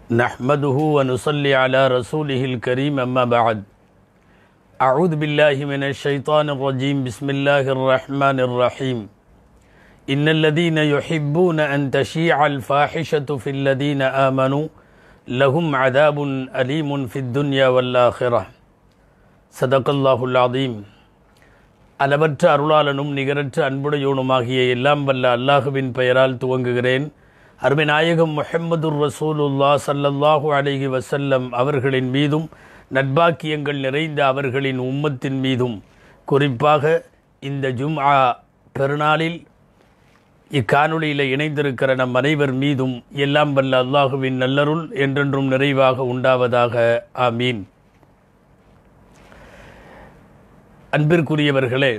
نحمده ونصلي على رسوله الكريم أما بعد أعوذ بالله من الشيطان الرجيم بسم الله الرحمن الرحيم إن الذين يحبون أن تشيع الفاحشة في الذين آمنوا لهم عذاب أليم في الدنيا والآخرة صدق الله العظيم அளவற்ற அருளாளனும் நிகரற்ற அன்புடையோனுமாகிய எல்லாம் வல்ல அல்லாஹுவின் பெயரால் துவங்குகிறேன் அருமை நாயகம் முஹம்மதுர் ரசூலுல்லா சல்லல்லாஹு அலைஹி வசல்லம் அவர்களின் மீதும் நட்பாக்கியங்கள் நிறைந்த அவர்களின் உம்மத்தின் மீதும் குறிப்பாக இந்த ஜும்ஆ பெருநாளில் இக்காணொளியில் இணைந்திருக்கிற நம் அனைவர் மீதும் எல்லாம் வல்ல அல்லாஹுவின் நல்லருள் என்றென்றும் நிறைவாக உண்டாவதாக ஆமீன் அன்பிற்குரியவர்களே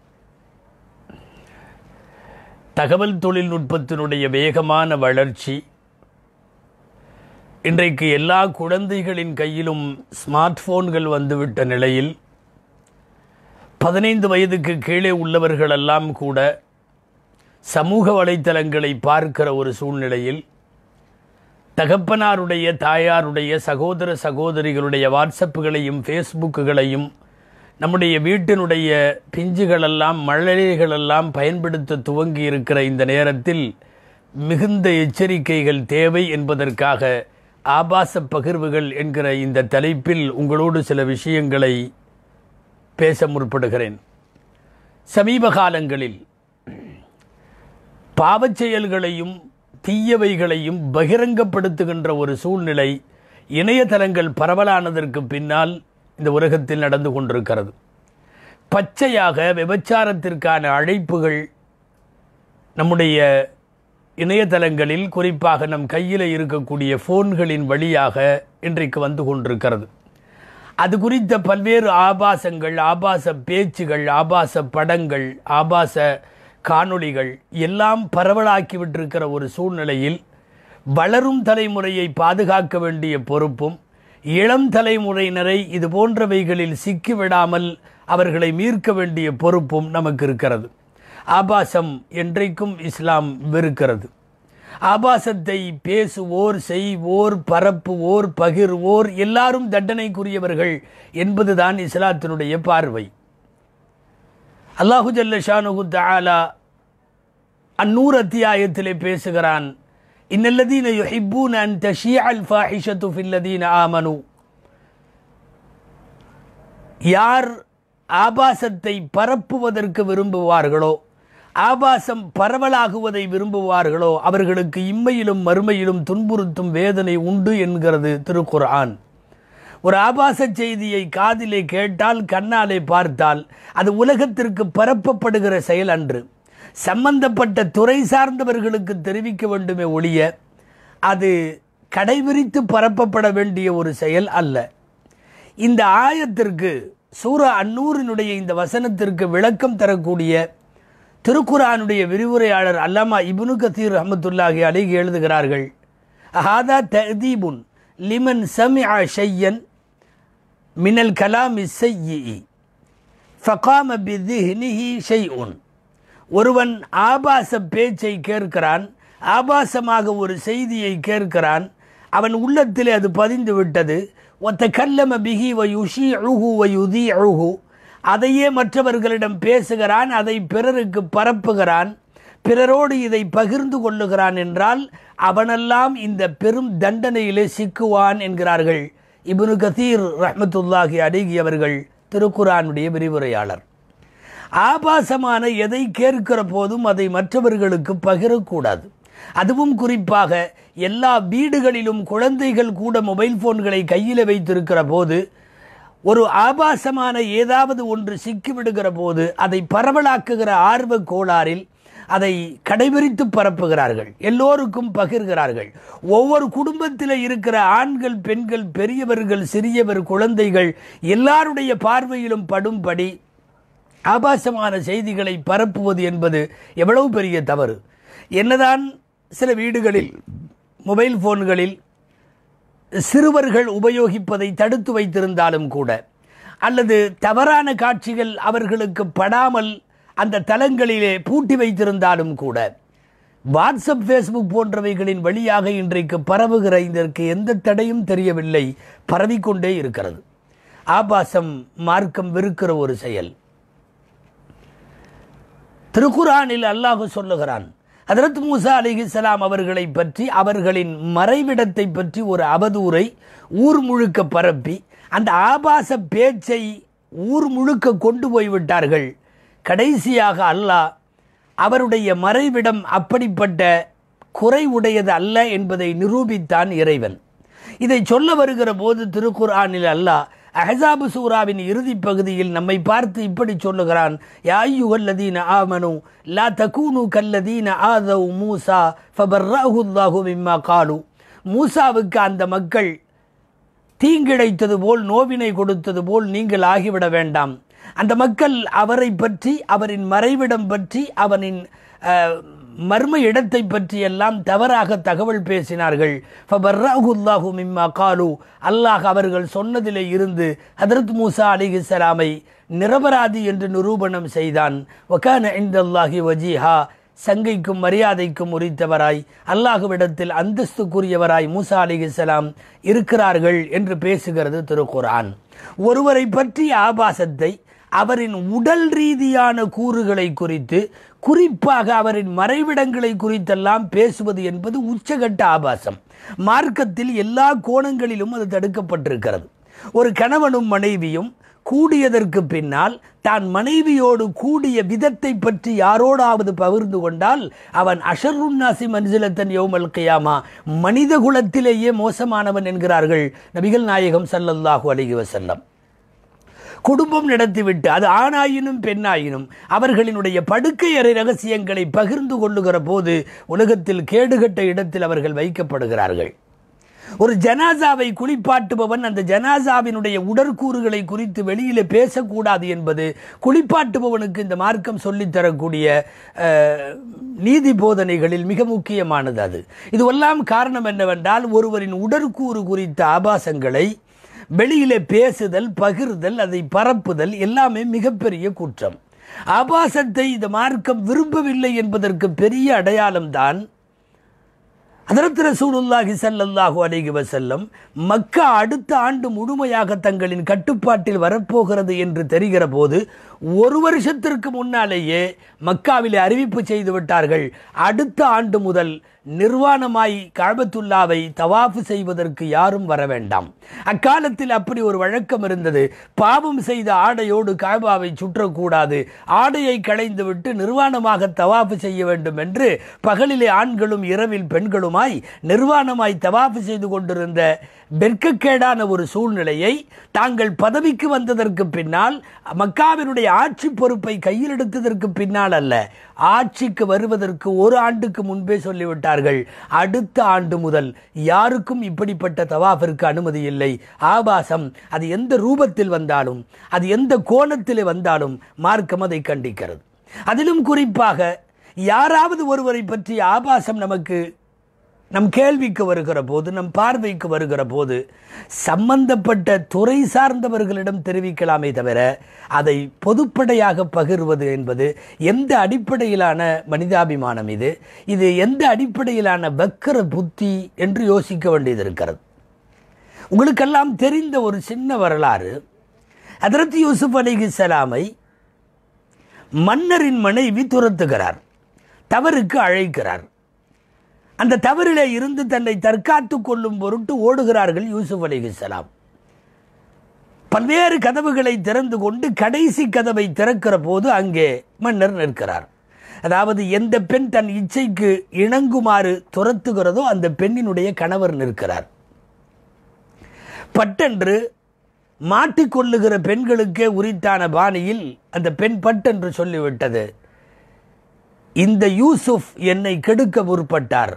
தகவல் தொழில்நுட்பத்தினுடைய வேகமான வளர்ச்சி இன்றைக்கு எல்லா குழந்தைகளின் கையிலும் ஸ்மார்ட் போன்கள் வந்துவிட்ட நிலையில் பதினைந்து வயதுக்கு கீழே உள்ளவர்களெல்லாம் கூட சமூக வலைத்தளங்களை பார்க்கிற ஒரு சூழ்நிலையில் தகப்பனாருடைய தாயாருடைய சகோதர சகோதரிகளுடைய வாட்ஸ்அப்புகளையும் ஃபேஸ்புக்குகளையும் நம்முடைய வீட்டினுடைய பிஞ்சுகளெல்லாம் மழலைகளெல்லாம் பயன்படுத்த துவங்கி இருக்கிற இந்த நேரத்தில் மிகுந்த எச்சரிக்கைகள் தேவை என்பதற்காக ஆபாச பகிர்வுகள் என்கிற இந்த தலைப்பில் உங்களோடு சில விஷயங்களை பேச முற்படுகிறேன் சமீப காலங்களில் பாவச் செயல்களையும் தீயவைகளையும் பகிரங்கப்படுத்துகின்ற ஒரு சூழ்நிலை இணையதளங்கள் பரவலானதற்கு பின்னால் இந்த உலகத்தில் நடந்து கொண்டிருக்கிறது பச்சையாக விபச்சாரத்திற்கான அழைப்புகள் நம்முடைய இணையதளங்களில் குறிப்பாக நம் கையில் இருக்கக்கூடிய ஃபோன்களின் வழியாக இன்றைக்கு வந்து கொண்டிருக்கிறது அது குறித்த பல்வேறு ஆபாசங்கள் ஆபாச பேச்சுகள் ஆபாச படங்கள் ஆபாச காணொளிகள் எல்லாம் பரவலாக்கி விட்டிருக்கிற ஒரு சூழ்நிலையில் வளரும் தலைமுறையை பாதுகாக்க வேண்டிய பொறுப்பும் இளம் தலைமுறையினரை இது போன்றவைகளில் சிக்கிவிடாமல் அவர்களை மீட்க வேண்டிய பொறுப்பும் நமக்கு இருக்கிறது ஆபாசம் என்றைக்கும் இஸ்லாம் வெறுக்கிறது ஆபாசத்தை பேசுவோர் செய்வோர் பரப்புவோர் பகிர்வோர் எல்லாரும் தண்டனைக்குரியவர்கள் என்பதுதான் இஸ்லாத்தினுடைய பார்வை அல்லாஹு ஜல்ல ஷானுகு தாலா அந்நூறு அத்தியாயத்திலே பேசுகிறான் இன்னல்லதீன யுஹிப்பூன அன் தஷிய அல் ஃபாஹிஷத்து ஃபில்லதீன ஆமனு யார் ஆபாசத்தை பரப்புவதற்கு விரும்புவார்களோ ஆபாசம் பரவலாகுவதை விரும்புவார்களோ அவர்களுக்கு இம்மையிலும் மறுமையிலும் துன்புறுத்தும் வேதனை உண்டு என்கிறது திருக்குர்ஆன் ஒரு ஆபாச செய்தியை காதிலே கேட்டால் கண்ணாலே பார்த்தால் அது உலகத்திற்கு பரப்பப்படுகிற செயல் அன்று சம்பந்தப்பட்ட துறை சார்ந்தவர்களுக்கு தெரிவிக்க வேண்டுமே ஒழிய அது கடைபிடித்து பரப்பப்பட வேண்டிய ஒரு செயல் அல்ல இந்த ஆயத்திற்கு சூரா அன்னூரினுடைய இந்த வசனத்திற்கு விளக்கம் தரக்கூடிய திருக்குரானுடைய விரிவுரையாளர் அல்லாமா இபுனு கத்தீர் அஹமத்துல்லாஹி அலிகி எழுதுகிறார்கள் ஹாதா ததீபுன் லிமன் சமிஅ ஷையன் மினல் கலாம் இசையி ஃபகாம பிதிஹ்னிஹி ஷைஉன் ஒருவன் ஆபாச பேச்சை கேட்கிறான் ஆபாசமாக ஒரு செய்தியை கேட்கிறான் அவன் உள்ளத்திலே அது பதிந்து விட்டது ஒத்த கல்லம பிகி வயுஷி அழுகு வயுதி அழுகு அதையே மற்றவர்களிடம் பேசுகிறான் அதை பிறருக்கு பரப்புகிறான் பிறரோடு இதை பகிர்ந்து கொள்ளுகிறான் என்றால் அவனெல்லாம் இந்த பெரும் தண்டனையிலே சிக்குவான் என்கிறார்கள் இபுனு கதீர் ரஹமத்துல்லாஹி அடிகி அவர்கள் திருக்குரானுடைய விரிவுரையாளர் ஆபாசமான எதை கேட்கிற போதும் அதை மற்றவர்களுக்கு பகிரக்கூடாது அதுவும் குறிப்பாக எல்லா வீடுகளிலும் குழந்தைகள் கூட மொபைல் போன்களை கையில் வைத்திருக்கிற போது ஒரு ஆபாசமான ஏதாவது ஒன்று சிக்கிவிடுகிற போது அதை பரவலாக்குகிற ஆர்வ கோளாறில் அதை கடைபிடித்து பரப்புகிறார்கள் எல்லோருக்கும் பகிர்கிறார்கள் ஒவ்வொரு குடும்பத்தில் இருக்கிற ஆண்கள் பெண்கள் பெரியவர்கள் சிறியவர் குழந்தைகள் எல்லாருடைய பார்வையிலும் படும்படி ஆபாசமான செய்திகளை பரப்புவது என்பது எவ்வளவு பெரிய தவறு என்னதான் சில வீடுகளில் மொபைல் ஃபோன்களில் சிறுவர்கள் உபயோகிப்பதை தடுத்து வைத்திருந்தாலும் கூட அல்லது தவறான காட்சிகள் அவர்களுக்கு படாமல் அந்த தலங்களிலே பூட்டி வைத்திருந்தாலும் கூட வாட்ஸ்அப் ஃபேஸ்புக் போன்றவைகளின் வழியாக இன்றைக்கு பரவுகிற இதற்கு எந்த தடையும் தெரியவில்லை பரவிக்கொண்டே இருக்கிறது ஆபாசம் மார்க்கம் வெறுக்கிற ஒரு செயல் திருக்குரானில் அல்லாஹு சொல்லுகிறான் ஹதரத் மூசா அலிஹிஸ்லாம் அவர்களை பற்றி அவர்களின் மறைவிடத்தை பற்றி ஒரு அவதூறை ஊர் முழுக்க பரப்பி அந்த ஆபாச பேச்சை ஊர் முழுக்க கொண்டு போய்விட்டார்கள் கடைசியாக அல்லாஹ் அவருடைய மறைவிடம் அப்படிப்பட்ட குறை உடையது அல்ல என்பதை நிரூபித்தான் இறைவன் இதை சொல்ல வருகிற போது திருக்குர்ஆனில் அல்லாஹ் அஹசாபு சூராவின் இறுதி பகுதியில் நம்மை பார்த்து இப்படி சொல்லுகிறான் யாயுகல்லதீன ஆமனு லா தகூனு கல்லதீன ஆதவ் மூசா ஃபபர்ராஹுல்லாஹு மிம்மா காலு மூசாவுக்கு அந்த மக்கள் தீங்கிழைத்தது போல் நோவினை கொடுத்தது போல் நீங்கள் ஆகிவிட வேண்டாம் அந்த மக்கள் அவரை பற்றி அவரின் மறைவிடம் பற்றி அவனின் அஹ், மர்ம இடத்தை பற்றி எல்லாம் தவறாக தகவல் பேசினார்கள் ஃபபர்ராஹுல்லாஹு மிம்மா காலு அல்லாஹ் அவர்கள் சொன்னதிலே இருந்து ஹதரத் மூசா அலிஹிஸ்ஸலாமை நிரபராதி என்று நிரூபணம் செய்தான் வகான இந்தல்லாஹி வஜீஹா சங்கைக்கும் மரியாதைக்கும் உரித்தவராய் அல்லாஹுவிடத்தில் அந்தஸ்துக்குரியவராய் மூசா அலிஹிஸ்ஸலாம் இருக்கிறார்கள் என்று பேசுகிறது திருக்குர்ஆன் ஒருவரை பற்றிய ஆபாசத்தை அவரின் உடல் ரீதியான கூறுகளை குறித்து குறிப்பாக அவரின் மறைவிடங்களை குறித்தெல்லாம் பேசுவது என்பது உச்சகட்ட ஆபாசம் மார்க்கத்தில் எல்லா கோணங்களிலும் அது தடுக்கப்பட்டிருக்கிறது ஒரு கணவனும் மனைவியும் கூடியதற்கு பின்னால் தான் மனைவியோடு கூடிய விதத்தை பற்றி யாரோடாவது பகிர்ந்து கொண்டால் அவன் அஷருன்னாசி மன்சிலத்தன் யோமல் கியாமா மனித குலத்திலேயே மோசமானவன் என்கிறார்கள் நபிகள் நாயகம் ஸல்லல்லாஹு அலைஹி வஸல்லம் குடும்பம் நடத்திவிட்டு அது ஆணாயினும் பெண்ணாயினும் அவர்களினுடைய படுக்கை அறை ரகசியங்களை பகிர்ந்து கொள்ளுகிற போது உலகத்தில் கேடுகட்ட இடத்தில் அவர்கள் வைக்கப்படுகிறார்கள் ஒரு ஜனாசாவை குளிப்பாட்டுபவன் அந்த ஜனாசாவினுடைய உடற்கூறுகளை குறித்து வெளியிலே பேசக்கூடாது என்பது குளிப்பாட்டுபவனுக்கு இந்த மார்க்கம் சொல்லித் தரக்கூடிய அஹ், நீதி போதனைகளில் மிக முக்கியமானது அது இதுவெல்லாம் காரணம் என்னவென்றால் ஒருவரின் உடற்கூறு குறித்த ஆபாசங்களை வெளியிலே பேசுதல் பகிர்தல் அதை பரப்புதல் எல்லாமே மிகப்பெரிய குற்றம் ஆபாசத்தை இந்த மார்க்கம் விரும்பவில்லை என்பதற்கு பெரிய அடையாளம்தான் அதரத் ரசூலுல்லாஹி ஸல்லல்லாஹு அலைஹி வஸல்லம் மக்கா அடுத்த ஆண்டு முழுமையாக தங்களின் கட்டுப்பாட்டில் வரப்போகிறது என்று தெரிகிற போது ஒரு வருஷத்திற்கு முன்னாலேயே மக்காவிலே அறிவிப்பு செய்து விட்டார்கள் அடுத்த ஆண்டு முதல் நிர்வாணமாய் காபத்துல்லாவை தவாஃபு செய்வதற்கு யாரும் வர வேண்டாம் அக்காலத்தில் அப்படி ஒரு வழக்கம் இருந்தது பாவம் செய்த ஆடையோடு காபாவை சுற்றக்கூடாது ஆடையை களைந்துவிட்டு நிர்வாணமாக தவாஃபு செய்ய வேண்டும் என்று பகலிலே ஆண்களும் இரவில் பெண்களுமாய் நிர்வாணமாய் தவாஃபு செய்து கொண்டிருந்த வெட்கக்கேடான ஒரு சூழ்நிலையை தாங்கள் பதவிக்கு வந்ததற்கு பின்னால் மக்காவினுடைய ஆட்சி பொறுப்பை கையில் எடுத்ததற்கு பின்னால் அல்ல ஆட்சிக்கு வருவதற்கு ஒரு ஆண்டுக்கு முன்பே சொல்லிவிட்டார்கள் அடுத்த ஆண்டு முதல் யாருக்கும் இப்படிப்பட்ட தவாஃபிற்கு அனுமதி இல்லை ஆபாசம் அது எந்த ரூபத்தில் வந்தாலும் அது எந்த கோணத்தில் வந்தாலும் மார்க்கம் அதை கண்டிக்கிறது அதிலும் குறிப்பாக யாராவது ஒருவரை பற்றி ஆபாசம் நமக்கு நம் கேள்விக்கு வருகிற போது நம் பார்வைக்கு வருகிற போது சம்பந்தப்பட்ட துறை சார்ந்தவர்களிடம் தெரிவிக்கலாமே தவிர அதை பொதுப்படையாக பகிர்வது என்பது எந்த அடிப்படையிலான மனிதாபிமானம் இது இது எந்த அடிப்படையிலான வக்கர புத்தி என்று யோசிக்க வேண்டியது இருக்கிறது உங்களுக்கெல்லாம் தெரிந்த ஒரு சின்ன வரலாறு ஹதரத் யூசுப் அலிஹிஸ்ஸலாமை மன்னரின் மனைவி துரத்துகிறார் தவறுக்கு அழைக்கிறார் அந்த தவறிலே இருந்து தன்னை தற்காத்து கொள்ளும் பொருட்டு ஓடுகிறார்கள் யூசுப் அலிஹிஸ்ஸலாம் பல்வேறு கதவுகளை திறந்து கொண்டு கடைசி கதவை திறக்கிற போது அங்கே மன்னர் நிற்கிறார் அதாவது எந்த பெண் தன் இச்சைக்கு இணங்குமாறு துரத்துகிறதோ அந்த பெண்ணினுடைய கணவர் நிற்கிறார் பட்டென்று மாட்டிக்கொள்ளுகிற பெண்களுக்கே உரித்தான பாணியில் அந்த பெண் பட்டென்று சொல்லிவிட்டது இந்த யூசுப் என்னை கெடுக்க முற்பட்டார்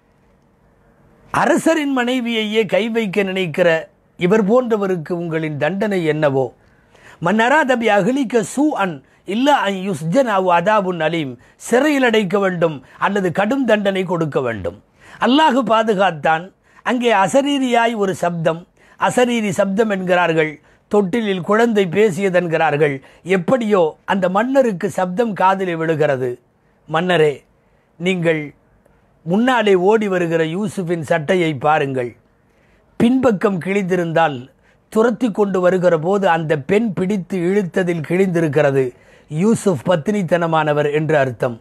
அரசரின் மனைவியையே கை வைக்க நினைக்கிற இவர் போன்றவருக்கு உங்களின் தண்டனை என்னவோ மன்னராதபி அகிலிக்க சூ அன் இல்ல அன் யுஸ்ஜன் அவ் அதாபுன் அலீம் சிறையில் அடைக்க வேண்டும் அல்லது கடும் தண்டனை கொடுக்க வேண்டும் அல்லாஹு பாதுகாத்தான் அங்கே அசரீரியாய் ஒரு சப்தம் அசரீரி சப்தம் என்கிறார்கள் தொட்டிலில் குழந்தை பேசியதென்கிறார்கள் எப்படியோ அந்த மன்னருக்கு சப்தம் காதிலே விழுகிறது மன்னரே நீங்கள் முன்னாலே ஓடி வருகிற யூசுஃபின் சட்டையை பாருங்கள் பின்பக்கம் கிழிந்திருந்தால் துரத்தி கொண்டு வருகிற போது அந்த பெண் பிடித்து இழுத்ததில் கிழிந்திருக்கிறது யூசுப் பத்தினித்தனமானவர் என்று அர்த்தம்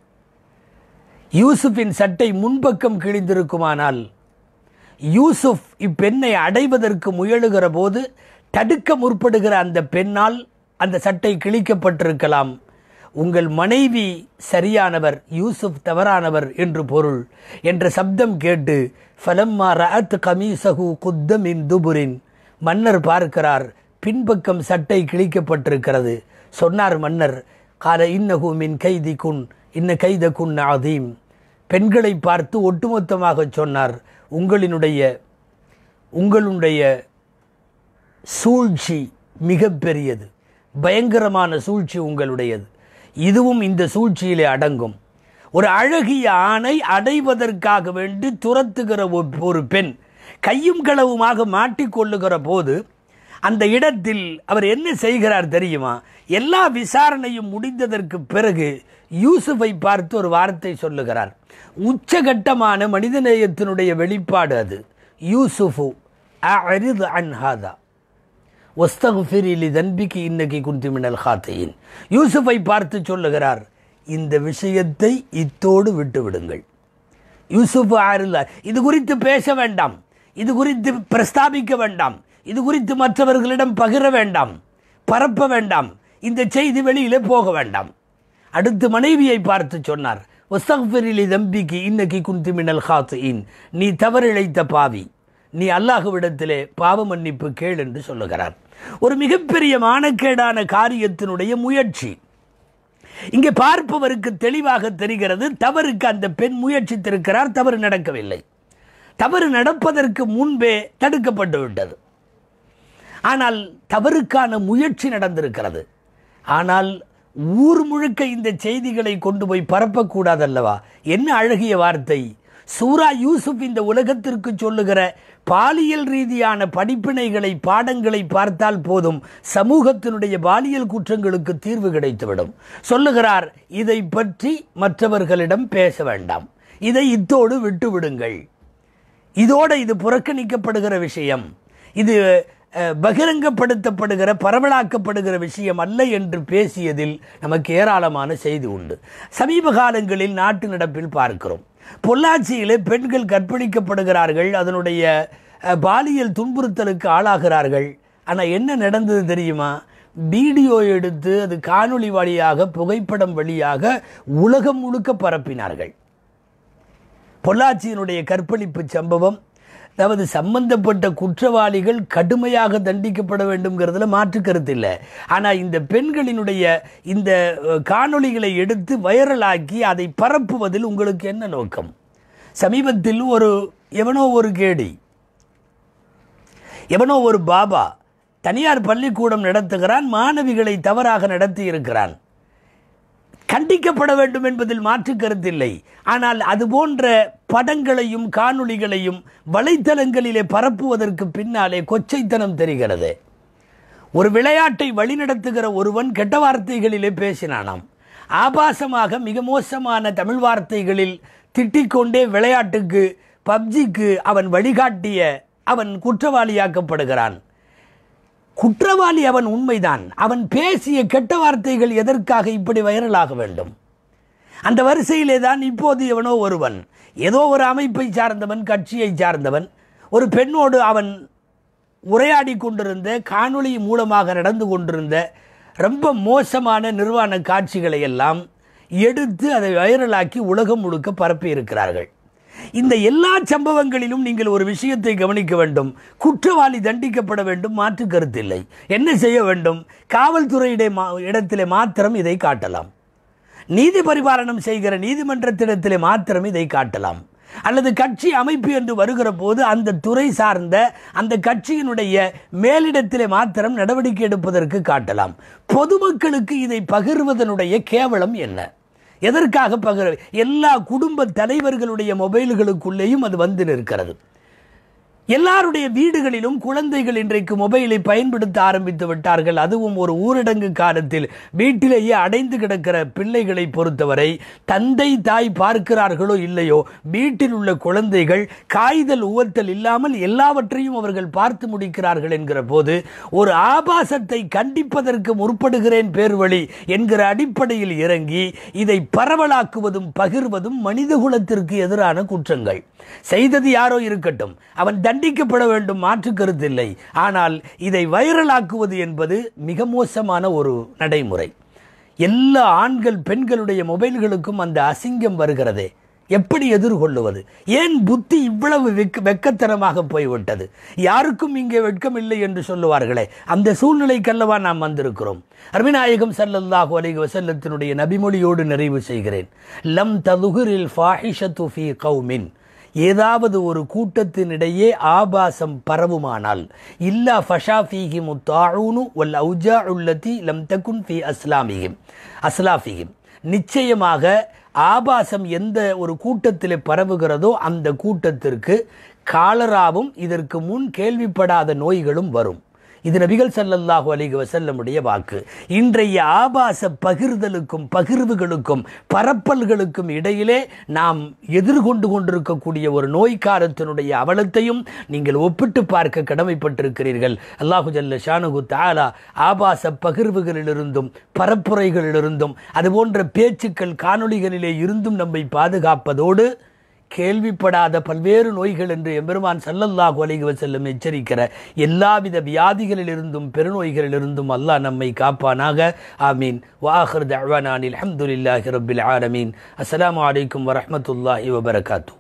யூசுஃபின் சட்டை முன்பக்கம் கிழிந்திருக்குமானால் யூசுப் இப்பெண்ணை அடைவதற்கு முயலுகிற போது தடுக்க முற்படுகிற அந்த பெண்ணால் அந்த சட்டை கிழிக்கப்பட்டிருக்கலாம் உங்கள் மனைவி சரியானவர் யூசுப் தவறானவர் என்று பொருள் என்ற சப்தம் கேட்டு ஃபலம்மா ரஅத் கமீசகு குத்தமின் துபுரின் மன்னர் பார்க்கிறார் பின்பக்கம் சட்டை கிழிக்கப்பட்டிருக்கிறது சொன்னார் மன்னர் கால இன்னகு மின் கைதி குன் இன்ன கைத குன் அதீம் பெண்களை பார்த்து ஒட்டுமொத்தமாக சொன்னார் உங்களினுடைய உங்களுடைய சூழ்ச்சி மிகப்பெரியது பயங்கரமான சூழ்ச்சி உங்களுடையது இதுவும் இந்த சூழ்ச்சியிலே அடங்கும் ஒரு அழகிய ஆணை அடைவதற்காக வேண்டி துரத்துகிற ஒரு- ஒரு பெண் கையும் களவுமாக மாட்டிக்கொள்ளுகிற போது அந்த இடத்தில் அவர் என்ன செய்கிறார் தெரியுமா எல்லா விசாரணையும் முடிந்ததற்கு பிறகு யூசுஃபை பார்த்து ஒரு வார்த்தை சொல்லுகிறார் உச்சகட்டமான மனிதநேயத்தினுடைய வெளிப்பாடு அது யூசுஃபு அரிது அன்ஹாதா ஒஸ்தகுஃபிரி லி தன்பிக்கு இன்னைக்கு குந்தி மினல் ஹாத்தையின் யூசுஃபை பார்த்து சொல்லுகிறார் இந்த விஷயத்தை இத்தோடு விட்டு விடுங்கள் யூசுப் ஆருல்லா இது குறித்து பேச வேண்டாம் இது குறித்து பிரஸ்தாபிக்க வேண்டாம் இது குறித்து மற்றவர்களிடம் பகிர வேண்டாம் பரப்ப வேண்டாம் இந்த செய்தி வெளியிலே போக வேண்டாம் அடுத்து மனைவியை பார்த்து சொன்னார் ஒஸ்தகுஃபிரிலி தம்பிக்கு இன்னைக்கு குந்தி மினல் ஹாத்தையின் நீ தவறிழைத்த பாவி நீ அல்லாஹுவிடத்திலே பாவ மன்னிப்பு கேள் என்று சொல்லுகிறார் ஒரு மிகப்பெரிய மானக்கேடான காரியத்தினுடைய முயற்சி இங்கே பார்ப்பவருக்கு தெளிவாக தெரிகிறது தவறுக்கு அந்த பெண் முயற்சித்திருக்கிறார் தவறு நடக்கவில்லை தவறு நடப்பதற்கு முன்பே தடுக்கப்பட்டு விட்டது ஆனால் தவறுக்கான முயற்சி நடந்திருக்கிறது ஆனால் ஊர் முழுக்க இந்த செய்திகளை கொண்டு போய் பரப்பக்கூடாதல்லவா என்ன அழகிய வார்த்தை சூரா யூசுப் இந்த உலகத்திற்கு சொல்லுகிற பாலியல் ரீதியான படிப்பினைகளை பாடங்களை பார்த்தால் போதும் சமூகத்தினுடைய பாலியல் குற்றங்களுக்கு தீர்வு கிடைத்துவிடும் சொல்லுகிறார் இதை பற்றி மற்றவர்களிடம் பேச வேண்டாம் இதை இத்தோடு விட்டு விடுங்கள் இதோட இது புறக்கணிக்கப்படுகிற விஷயம் இது அஹ், பகிரங்கப்படுத்தப்படுகிற பரவலாக்கப்படுகிற விஷயம் அல்ல என்று பேசியதில் நமக்கு ஏராளமான செய்தி உண்டு சமீப காலங்களில் நாட்டு நடப்பில் பார்க்கிறோம் பொள்ளாச்சியிலே பெண்கள் கற்பழிக்கப்படுகிறார்கள் அதனுடைய அஹ், பாலியல் துன்புறுத்தலுக்கு ஆளாகிறார்கள் ஆனால் என்ன நடந்தது தெரியுமா வீடியோ எடுத்து அது காணொளி வழியாக புகைப்படம் வழியாக உலகம் முழுக்க பரப்பினார்கள் பொள்ளாச்சியினுடைய கற்பழிப்பு சம்பவம் அதாவது சம்பந்தப்பட்ட குற்றவாளிகள் கடுமையாக தண்டிக்கப்பட வேண்டும்ங்கிறதுல மாற்று கருத்து இல்லை ஆனால் இந்த பெண்களினுடைய இந்த அஹ், காணொளிகளை எடுத்து வைரலாக்கி அதை பரப்புவதில் உங்களுக்கு என்ன நோக்கம் சமீபத்தில் ஒரு எவனோ ஒரு கேடி எவனோ ஒரு பாபா தனியார் பள்ளிக்கூடம் நடத்துகிறான் மாணவிகளை தவறாக நடத்தி இருக்கிறான் கண்டிக்கப்பட வேண்டும் என்பதில் மாற்று கருத்தில்லை ஆனால் அது போன்ற படங்களையும் காணொளிகளையும் வலைத்தளங்களிலே பரப்புவதற்கு பின்னாலே கொச்சைத்தனம் தெரிகிறது ஒரு விளையாட்டை வழிநடத்துகிற ஒருவன் கெட்ட வார்த்தைகளிலே பேசினானாம் ஆபாசமாக மிக மோசமான தமிழ் வார்த்தைகளில் திட்டிக்கொண்டே விளையாட்டுக்கு பப்ஜிக்கு அவன் வழிகாட்டிய அவன் குற்றவாளியாக்கப்படுகிறான் குற்றவாளி அவன் உண்மைதான் அவன் பேசிய கெட்ட வார்த்தைகள் எதற்காக இப்படி வைரலாக வேண்டும் அந்த வரிசையிலே தான் இப்போது எவனோ ஒருவன் ஏதோ ஒரு அமைப்பை சார்ந்தவன் கட்சியை சார்ந்தவன் ஒரு பெண்ணோடு அவன் உரையாடி கொண்டிருந்த காணொளி மூலமாக நடந்து கொண்டிருந்த ரொம்ப மோசமான நிர்வாண காட்சிகளை எல்லாம் எடுத்து அதை வைரலாக்கி உலகம் முழுக்க பரப்பி இருக்கிறார்கள் இந்த எல்லா சம்பவங்களிலும் நீங்கள் ஒரு விஷயத்தை கவனிக்க வேண்டும் குற்றவாளி தண்டிக்கப்பட வேண்டும் மாற்று கருத்தில்லை என்ன செய்ய வேண்டும் காவல்துறையிட இடத்திலே மாத்திரம் இதை காட்டலாம் நீதி பரிபாலனம் செய்கிற நீதிமன்றத்திடத்திலே மாத்திரம் இதை காட்டலாம் அல்லது கட்சி அமைப்பு என்று வருகிற போது அந்த துறை சார்ந்த அந்த கட்சியினுடைய மேலிடத்திலே மாத்திரம் நடவடிக்கை எடுப்பதற்கு காட்டலாம் பொதுமக்களுக்கு இதை பகிர்வதனுடைய கேவலம் என்ன எதற்காக பகிர எல்லா குடும்ப தலைவர்களுடைய மொபைல்களுக்குள்ளேயும் அது வந்து நிற்கிறது எல்லாருடைய வீடுகளிலும் குழந்தைகள் இன்றைக்கு மொபைலை பயன்படுத்த ஆரம்பித்து விட்டார்கள் அதுவும் ஒரு ஊரடங்கு காலத்தில் வீட்டிலேயே அடைந்து கிடக்கிற பிள்ளைகளை பொறுத்தவரை தந்தை தாய் பார்க்கிறார்களோ இல்லையோ வீட்டில் உள்ள குழந்தைகள் காய்தல் உவத்தல் இல்லாமல் எல்லாவற்றையும் அவர்கள் பார்த்து முடிக்கிறார்கள் என்கிற போது ஒரு ஆபாசத்தை கண்டிப்பதற்கு முற்படுகிறேன் பேர்வழி என்கிற அடிப்படையில் இறங்கி இதை பரவலாக்குவதும் பகிர்வதும் மனிதகுலத்திற்கு எதிரான குற்றங்கள் செய்தது யாரோ இருக்கட்டும் அவன் தண்டிக்கப்பட வேண்டும் மாற்று கருத்தில்லை ஆனால் இதை வைரலாக்குவது என்பது மிக மோசமான ஒரு நடைமுறை எல்லா ஆண்கள் பெண்களுடைய மொபைல்களுக்கும் அந்த அசிங்கம் வருகிறதே எப்படி எதிர்கொள்ளுவது ஏன் புத்தி இவ்வளவு வெக்க வெக்கத்தனமாக போய்விட்டது யாருக்கும் இங்கே வெட்கம் இல்லை என்று சொல்லுவார்களே அந்த சூழ்நிலைக்கல்லவா நாம் வந்திருக்கிறோம் அருமிநாயகம் சல்லல்லாஹு அலைஹி வஸல்லத்தினுடைய நபிமொழியோடு நிறைவு செய்கிறேன் லம் ததுகுரில் ஃபாஹிஷத்து ஃபீ கௌமின் ஏதாவது ஒரு கூட்டத்தினிடையே ஆபாசம் பரவுமானால் இல்லா ஃபஷா ஃபீஹி முத்தாஊனு வல் அவுஜா உள்ளதி லம் தகுன் ஃபி அஸ்லாமிஹிம் அஸ்லாஃபிஹிம் நிச்சயமாக ஆபாசம் எந்த ஒரு கூட்டத்தில் பரவுகிறதோ அந்த கூட்டத்திற்கு காலராவும் இதற்கு முன் கேள்விப்படாத நோய்களும் வரும் இது நபிகள் ஸல்லல்லாஹு அலைஹி வஸல்லமுடைய வாக்கு இன்றைய ஆபாச பகிர்தலுக்கும் பகிர்வுகளுக்கும் பரப்பல்களுக்கும் இடையிலே நாம் எதிர்கொண்டு கொண்டிருக்கக்கூடிய ஒரு நோய் காலத்தினுடைய அவலத்தையும் நீங்கள் ஒப்பிட்டு பார்க்க கடமைப்பட்டிருக்கிறீர்கள் அல்லாஹு ஜல்ல ஷானுகு தாலா ஆபாச பகிர்வுகளிலிருந்தும் பரப்புரைகளிலிருந்தும் அதுபோன்ற பேச்சுக்கள் காணொளிகளிலே இருந்தும் நம்மை பாதுகாப்பதோடு கேள்விப்படாத பல்வேறு நோய்கள் என்று எம்பெருமான் சல்லல்லாஹு அலைஹி வஸல்லம் எச்சரிக்கிற எல்லாவித வியாதிகளிலிருந்தும் பெருநோய்களிலிருந்தும் அல்லாஹ் நம்மை காப்பானாக ஆமீன் வாஹர் தஅவானானில் அல்ஹம்துலில்லாஹி ரப்பில் ஆலமீன் அஸ்ஸலாமு அலைக்கும் வரஹ்மத்துல்லாஹி வபரகாத்து